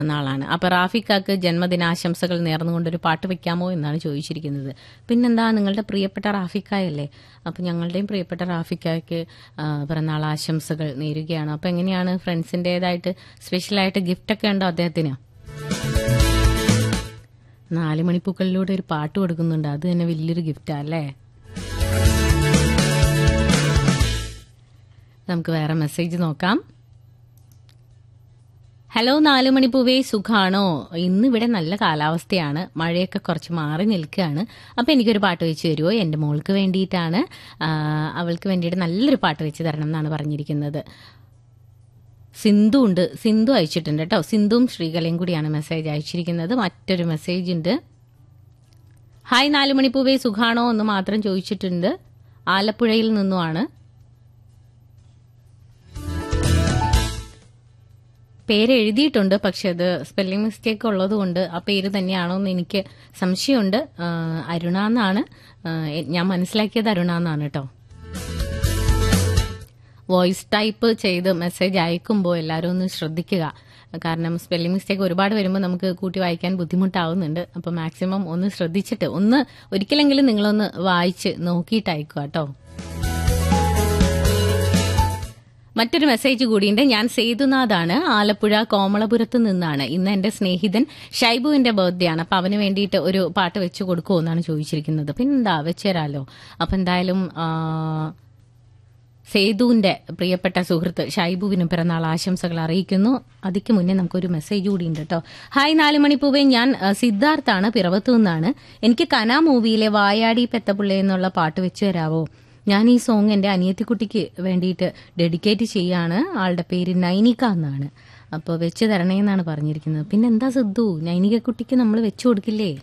നാളാണ് അപ്പൊ റാഫിക്കാക്ക് ജന്മദിനാശംസകൾ നേർന്നുകൊണ്ടൊരു പാട്ട് വെക്കാമോ എന്നാണ് ചോദിച്ചിരിക്കുന്നത് പിന്നെന്താ നിങ്ങളുടെ പ്രിയപ്പെട്ട റാഫിക്കായല്ലേ അപ്പൊ ഞങ്ങളുടെയും പ്രിയപ്പെട്ട റാഫിക്കായ്ക്ക് ആ, പിറന്നാൾ ആശംസകൾ നേരുകയാണ് അപ്പൊ എങ്ങനെയാണ് ഫ്രണ്ട്സിന്റേതായിട്ട് സ്പെഷ്യലായിട്ട് ഗിഫ്റ്റ് ഒക്കെ ഉണ്ടോ അദ്ദേഹത്തിന് നാല് മണിപ്പൂക്കളിലൂടെ ഒരു പാട്ട് കൊടുക്കുന്നുണ്ട് അത് തന്നെ വലിയൊരു ഗിഫ്റ്റാ അല്ലേ നമുക്ക് വേറെ മെസ്സേജ് നോക്കാം ഹലോ നാലു മണിപ്പൂവേ സുഖാണോ ഇന്ന് ഇവിടെ നല്ല കാലാവസ്ഥയാണ് മഴയൊക്കെ കുറച്ച് മാറി നിൽക്കുകയാണ് അപ്പൊ എനിക്കൊരു പാട്ട് വെച്ച് തരുമോ എന്റെ മോൾക്ക് വേണ്ടിയിട്ടാണ് ആ, അവൾക്ക് വേണ്ടിയിട്ട് നല്ലൊരു പാട്ട് വെച്ച് തരണം എന്നാണ് പറഞ്ഞിരിക്കുന്നത് സിന്ധു ഉണ്ട് സിന്ധു അയച്ചിട്ടുണ്ട് കേട്ടോ സിന്ധുവും ശ്രീകലയും കൂടിയാണ് മെസ്സേജ് അയച്ചിരിക്കുന്നത് മറ്റൊരു മെസ്സേജ് ഉണ്ട് ഹായ് നാലു മണിപ്പൂവേ സുഖാണോ എന്ന് മാത്രം ചോദിച്ചിട്ടുണ്ട് ആലപ്പുഴയിൽ നിന്നുമാണ് പേര് എഴുതിയിട്ടുണ്ട് പക്ഷെ അത് സ്പെല്ലിംഗ് മിസ്റ്റേക്ക് ഉള്ളതുകൊണ്ട് ആ പേര് തന്നെയാണോ എന്ന് എനിക്ക് സംശയമുണ്ട് ആ, അരുണ എന്നാണ് ആ, എ- ഞാൻ മനസ്സിലാക്കിയത് അരുണ എന്നാണ് കേട്ടോ വോയിസ് ടൈപ്പ് ചെയ്ത് മെസ്സേജ് അയക്കുമ്പോൾ എല്ലാവരും ഒന്ന് ശ്രദ്ധിക്കുക കാരണം സ്പെല്ലിംഗ് മിസ്റ്റേക്ക് ഒരുപാട് വരുമ്പോൾ നമുക്ക് കൂട്ടി വായിക്കാൻ ബുദ്ധിമുട്ടാവുന്നുണ്ട് അപ്പോൾ മാക്സിമം ഒന്ന് ശ്രദ്ധിച്ചിട്ട് ഒന്ന് ഒരിക്കലെങ്കിലും നിങ്ങളൊന്ന് വായിച്ച് നോക്കിയിട്ട് അയക്കുക കേട്ടോ മറ്റൊരു മെസ്സേജ് കൂടിയുണ്ട് ഞാൻ സേതുനാഥാണ് ആലപ്പുഴ കോമളപുരത്ത് നിന്നാണ് ഇന്ന് എന്റെ സ്നേഹിതൻ ഷൈബുവിന്റെ ബർത്ത്ഡേ ആണ് അപ്പൊ അവന് വേണ്ടിയിട്ട് ഒരു പാട്ട് വെച്ച് കൊടുക്കുമോ എന്നാണ് ചോദിച്ചിരിക്കുന്നത് പിന്നെന്താ വെച്ചുതരാലോ അപ്പൊ എന്തായാലും ആ, സേതുവിന്റെ പ്രിയപ്പെട്ട സുഹൃത്ത് ഷൈബുവിനും പിറന്നാൾ ആശംസകൾ അറിയിക്കുന്നു അതിക്ക് മുന്നേ നമുക്കൊരു മെസ്സേജ് കൂടി ഉണ്ട് കേട്ടോ ഹായ് നാല് മണിപ്പൂവേ ഞാൻ ആ, സിദ്ധാർത്ഥാണ് പിറവത്തു നിന്നാണ് എനിക്ക് കന മൂവിയിലെ വായാടി പെത്തപ്പിള്ളേ എന്നുള്ള പാട്ട് വെച്ച് തരാവോ ഞാൻ ഈ സോങ് എന്റെ അനിയത്തിക്കുട്ടിക്ക് വേണ്ടിയിട്ട് ഡെഡിക്കേറ്റ് ചെയ്യാണ് ആളുടെ പേര് നൈനിക എന്നാണ് അപ്പോൾ വെച്ച് തരണേ എന്നാണ് പറഞ്ഞിരിക്കുന്നത് പിന്നെ എന്താ സിദ്ധു നൈനിക കുട്ടിക്ക് നമ്മൾ വെച്ചു കൊടുക്കില്ലേ